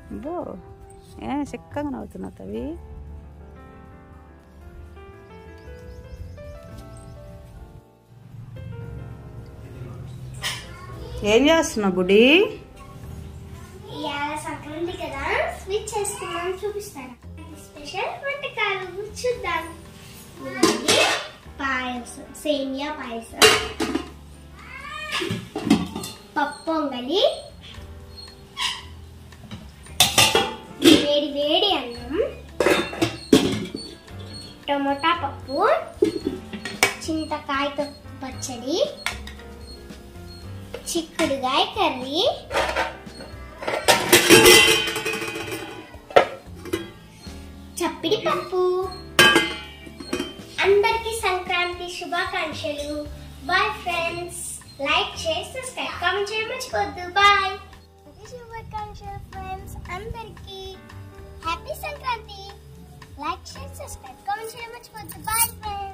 బో ఏ చిక్కగా నవ్వుతున్నావు తవి ఏం చేస్తున్నావు బుడి ఇవాళ సంక్రాంతి కదా స్వీట్ చేసుకున్నాం చూపిస్తాను స్పెషల్ వంటకాలు చూద్దాం ఇదిగోండి పాయసం సేమియా పాయసం పప్పు పొంగలి వేడి వేడి అన్నం టమోటా పప్పు చింతకాయతో పచ్చడి చిక్కుడుగాయ కర్రీ చప్పిడి పప్పు అందరికీ సంక్రాంతి శుభాకాంక్షలు బాయ్ ఫ్రెండ్స్ లైక్ చేసి సబ్స్క్రైబ్ కామెంట్ చేయడం మర్చిపోద్దు బాయ్ శుభాకాంక్షలు ఫ్రెండ్స్ అందరికీ హ్యాపీ సంక్రాంతి లైక్ చేసి సబ్స్క్రైబ్ కామెంట్ చేయడం మర్చిపోద్దు బాయ్ ఫ్రెండ్స్